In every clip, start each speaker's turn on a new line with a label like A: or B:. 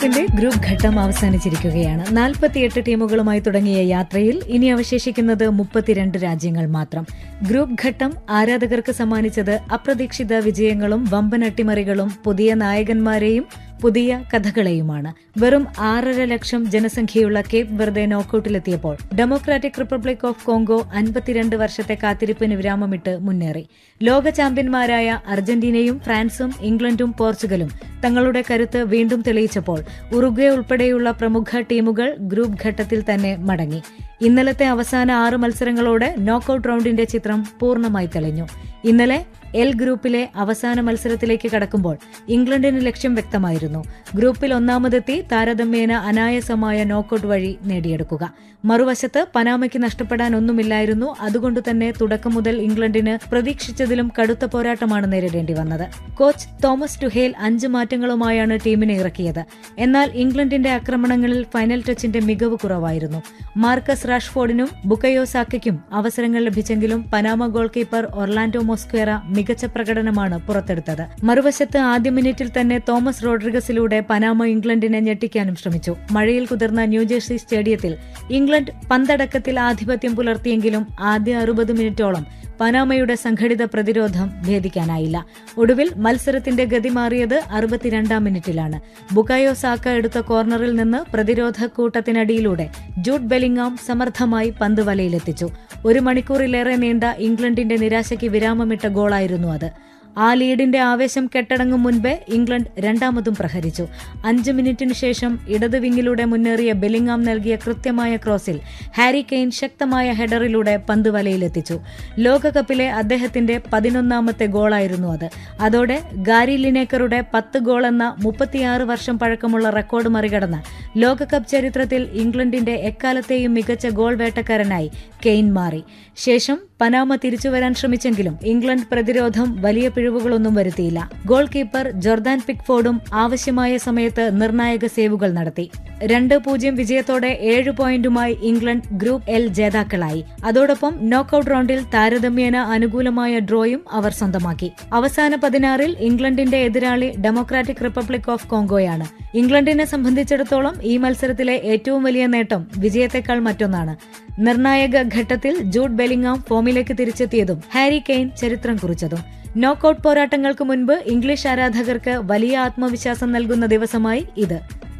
A: ിന്റെ group ഘട്ടം അവസാനിച്ചിരിക്കുകയാണ് നാൽപ്പത്തിയെട്ട് ടീമുകളുമായി തുടങ്ങിയ യാത്രയിൽ ഇനി അവശേഷിക്കുന്നത് മുപ്പത്തിരണ്ട് രാജ്യങ്ങൾ മാത്രം ഗ്രൂപ്പ് ഘട്ടം ആരാധകർക്ക് സമ്മാനിച്ചത് അപ്രതീക്ഷിത വിജയങ്ങളും വമ്പൻ അട്ടിമറികളും പുതിയ നായകന്മാരെയും പുതിയ കഥകളെയുമാണ് വെറും ആറര ലക്ഷം ജനസംഖ്യയുള്ള കേപ്പ് വെറുതെ നോക്കൌട്ടിലെത്തിയപ്പോൾ ഡെമോക്രാറ്റിക് റിപ്പബ്ലിക് ഓഫ് കോങ്കോ അൻപത്തിരണ്ട് വർഷത്തെ കാത്തിരിപ്പിന് വിരാമമിട്ട് മുന്നേറി ലോക ചാമ്പ്യന്മാരായ അർജന്റീനയും ഫ്രാൻസും ഇംഗ്ലണ്ടും പോർച്ചുഗലും തങ്ങളുടെ കരുത്ത് വീണ്ടും തെളിയിച്ചപ്പോൾ ഉറുഗ്വേ ഉൾപ്പെടെയുള്ള പ്രമുഖ ടീമുകൾ ഗ്രൂപ്പ് ഘട്ടത്തിൽ തന്നെ മടങ്ങി ഇന്നലത്തെ അവസാന ആറ് മത്സരങ്ങളോടെ നോക്കൌട്ട് റൗണ്ടിന്റെ ചിത്രം പൂർണ്ണമായി തെളിഞ്ഞു ഇന്നലെ എൽ ഗ്രൂപ്പിലെ അവസാന മത്സരത്തിലേക്ക് കടക്കുമ്പോൾ ഇംഗ്ലണ്ടിന് ലക്ഷ്യം വ്യക്തമായിരുന്നു ഗ്രൂപ്പിൽ ഒന്നാമതെത്തി താരതമ്യേന അനായാസമായ നോക്കൌട്ട് വഴി നേടിയെടുക്കുക മറുവശത്ത് പനാമയ്ക്ക് നഷ്ടപ്പെടാൻ ഒന്നുമില്ലായിരുന്നു അതുകൊണ്ട് തന്നെ തുടക്കം മുതൽ ഇംഗ്ലണ്ടിന് പ്രതീക്ഷിച്ചതിലും കടുത്ത പോരാട്ടമാണ് നേരിടേണ്ടി വന്നത് കോച്ച് തോമസ് ടുഹേൽ അഞ്ച് മാറ്റങ്ങളുമായാണ് ടീമിനെ ഇറക്കിയത് എന്നാൽ ഇംഗ്ലണ്ടിന്റെ ആക്രമണങ്ങളിൽ ഫൈനൽ ടച്ചിന്റെ മികവ് കുറവായിരുന്നു മാർക്കസ് റാഷ്ഫോർഡിനും ബുക്കയോ സാക്കയ്ക്കും അവസരങ്ങൾ ലഭിച്ചെങ്കിലും Panama goalkeeper Orlando Mosquera മികച്ച പ്രകടനമാണ് പുറത്തെടുത്തത് മറുവശത്ത് ആദ്യ മിനിറ്റിൽ തന്നെ തോമസ് റോഡ്രിഗസിലൂടെ പനാമ ഇംഗ്ലണ്ടിനെ ഞെട്ടിക്കാനും ശ്രമിച്ചു മഴയിൽ കുതിർന്ന ന്യൂജേഴ്സി സ്റ്റേഡിയത്തിൽ ഇംഗ്ലണ്ട് പന്തടക്കത്തിൽ ആധിപത്യം പുലർത്തിയെങ്കിലും ആദ്യ അറുപത് മിനിറ്റോളം പനാമയുടെ സംഘടിത പ്രതിരോധം ഭേദിക്കാനായില്ല ഒടുവിൽ മത്സരത്തിന്റെ ഗതി മാറിയത് അറുപത്തിരണ്ടാം മിനിറ്റിലാണ് ബുക്കായോ സാക്ക എടുത്ത കോർണറിൽ നിന്ന് പ്രതിരോധ കൂട്ടത്തിനടിയിലൂടെ ജൂഡ് ബെലിംഗാം സമർത്ഥമായി പന്ത് വലയിലെത്തിച്ചു ഒരു മണിക്കൂറിലേറെ നീണ്ട ഇംഗ്ലണ്ടിന്റെ നിരാശയ്ക്ക് വിരാമമിട്ട ഗോളായിരുന്നു അത് ആ ലീഡിന്റെ ആവേശം കെട്ടടങ്ങും മുൻപേ ഇംഗ്ലണ്ട് രണ്ടാമതും പ്രഹരിച്ചു അഞ്ച് മിനിറ്റിനു ശേഷം ഇടത് വിങ്ങിലൂടെ മുന്നേറിയ ബെലിംഗാം നൽകിയ കൃത്യമായ ക്രോസിൽ ഹാരി കെയ്ൻ ശക്തമായ ഹെഡറിലൂടെ പന്ത് വലയിലെത്തിച്ചു ലോകകപ്പിലെ അദ്ദേഹത്തിന്റെ പതിനൊന്നാമത്തെ ഗോളായിരുന്നു അത് അതോടെ ഗാരി ലിനേക്കറുടെ പത്ത് ഗോൾ എന്ന മുപ്പത്തിയാറ് വർഷം പഴക്കമുള്ള റെക്കോർഡ് മറികടന്ന് ലോകകപ്പ് ചരിത്രത്തിൽ ഇംഗ്ലണ്ടിന്റെ എക്കാലത്തെയും മികച്ച ഗോൾ വേട്ടക്കാരനായി കെയ്ൻ മാറി ശേഷം പനാമ തിരിച്ചുവരാൻ ശ്രമിച്ചെങ്കിലും ഇംഗ്ലണ്ട് പ്രതിരോധം വലിയ പിഴവുകളൊന്നും വരുത്തിയില്ല ഗോൾ കീപ്പർ ജോർദാൻ പിക്ഫോർഡും ആവശ്യമായ സമയത്ത് നിർണായക സേവുകൾ നടത്തി രണ്ട് പൂജ്യം വിജയത്തോടെ ഏഴ് പോയിന്റുമായി ഇംഗ്ലണ്ട് ഗ്രൂപ്പ് എൽ ജേതാക്കളായി അതോടൊപ്പം നോക്കൌട്ട് റൗണ്ടിൽ താരതമ്യേന അനുകൂലമായ ഡ്രോയും അവർ സ്വന്തമാക്കി അവസാന പതിനാറിൽ ഇംഗ്ലണ്ടിന്റെ എതിരാളി ഡെമോക്രാറ്റിക് റിപ്പബ്ലിക് ഓഫ് കോങ്കോയാണ് ഇംഗ്ലണ്ടിനെ സംബന്ധിച്ചിടത്തോളം ഈ മത്സരത്തിലെ ഏറ്റവും വലിയ നേട്ടം വിജയത്തെക്കാൾ മറ്റൊന്നാണ് നിർണായക ഘട്ടത്തിൽ ജൂഡ് ബെലിംഗാം ഫോമിലേക്ക് തിരിച്ചെത്തിയതും ഹാരി കെയ്ൻ ചരിത്രം കുറിച്ചതും നോക്കൌട്ട് പോരാട്ടങ്ങൾക്ക് മുൻപ് ഇംഗ്ലീഷ് ആരാധകർക്ക് വലിയ ആത്മവിശ്വാസം നൽകുന്ന ദിവസമായി ഇത്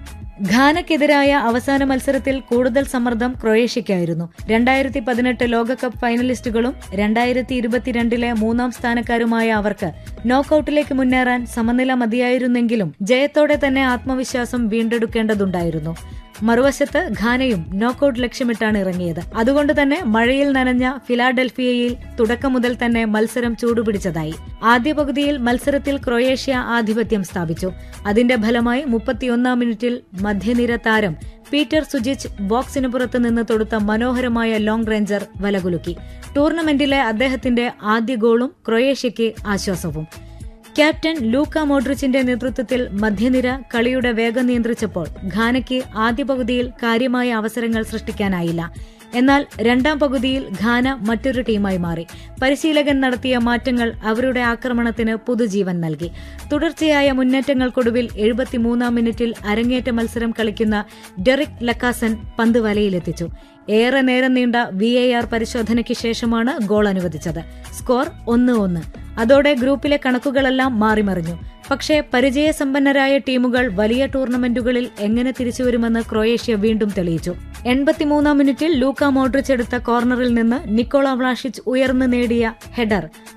A: ഘാനക്കെതിരായ അവസാന മത്സരത്തിൽ കൂടുതൽ സമ്മർദ്ദം ക്രൊയേഷ്യയ്ക്കായിരുന്നു രണ്ടായിരത്തി പതിനെട്ട് ലോകകപ്പ് ഫൈനലിസ്റ്റുകളും രണ്ടായിരത്തി ഇരുപത്തിരണ്ടിലെ മൂന്നാം സ്ഥാനക്കാരുമായ അവർക്ക് നോക്കൌട്ടിലേക്ക് മുന്നേറാൻ സമനില മതിയായിരുന്നെങ്കിലും ജയത്തോടെ തന്നെ ആത്മവിശ്വാസം വീണ്ടെടുക്കേണ്ടതുണ്ടായിരുന്നു മറുവശത്ത് ഘാനയും നോക്കൌട്ട് ലക്ഷ്യമിട്ടാണ് ഇറങ്ങിയത് അതുകൊണ്ട് തന്നെ മഴയിൽ നനഞ്ഞ ഫിലാഡൽഫിയയിൽ തുടക്കം മുതൽ തന്നെ മത്സരം ചൂടുപിടിച്ചതായി ആദ്യ പകുതിയിൽ മത്സരത്തിൽ ക്രൊയേഷ്യ ആധിപത്യം സ്ഥാപിച്ചു അതിന്റെ ഫലമായി മുപ്പത്തിയൊന്നാം മിനിറ്റിൽ മധ്യനിര താരം പീറ്റർ സുജിച്ച് ബോക്സിന് പുറത്ത് നിന്ന് തൊടുത്ത മനോഹരമായ ലോങ് റേഞ്ചർ വലകുലുക്കി ടൂർണമെന്റിലെ അദ്ദേഹത്തിന്റെ ആദ്യ ഗോളും ക്രൊയേഷ്യയ്ക്ക് ആശ്വാസവും ക്യാപ്റ്റൻ ലൂക്ക മോഡ്രിച്ചിന്റെ നേതൃത്വത്തിൽ മധ്യനിര കളിയുടെ വേഗം നിയന്ത്രിച്ചപ്പോൾ ഘാനയ്ക്ക് ആദ്യ പകുതിയിൽ കാര്യമായ അവസരങ്ങൾ സൃഷ്ടിക്കാനായില്ല എന്നാൽ രണ്ടാം പകുതിയിൽ ഘാന മറ്റൊരു ടീമായി മാറി പരിശീലകൻ നടത്തിയ മാറ്റങ്ങൾ അവരുടെ ആക്രമണത്തിന് പുതുജീവൻ നൽകി തുടർച്ചയായ മുന്നേറ്റങ്ങൾക്കൊടുവിൽ എഴുപത്തിമൂന്നാം മിനിറ്റിൽ അരങ്ങേറ്റ മത്സരം കളിക്കുന്ന ഡെറിക് ലക്കാസൻ പന്ത് വലയിലെത്തിച്ചു ഏറെ നേരം നീണ്ട വി എ ആർ പരിശോധനയ്ക്ക് ശേഷമാണ് ഗോൾ അനുവദിച്ചത് സ്കോർ ഒന്ന് ഒന്ന് അതോടെ ഗ്രൂപ്പിലെ കണക്കുകളെല്ലാം മാറിമറിഞ്ഞു പക്ഷേ പരിചയസമ്പന്നരായ ടീമുകൾ വലിയ ടൂർണമെന്റുകളിൽ എങ്ങനെ തിരിച്ചുവരുമെന്ന് ക്രൊയേഷ്യ വീണ്ടും തെളിയിച്ചു എൺപത്തിമൂന്നാം മിനിറ്റിൽ ലൂക്ക മോഡ്രിച്ച് എടുത്ത കോർണറിൽ നിന്ന് നിക്കോള വ്ലാഷിച്ച് ഉയർന്നു നേടിയ ഹെഡർ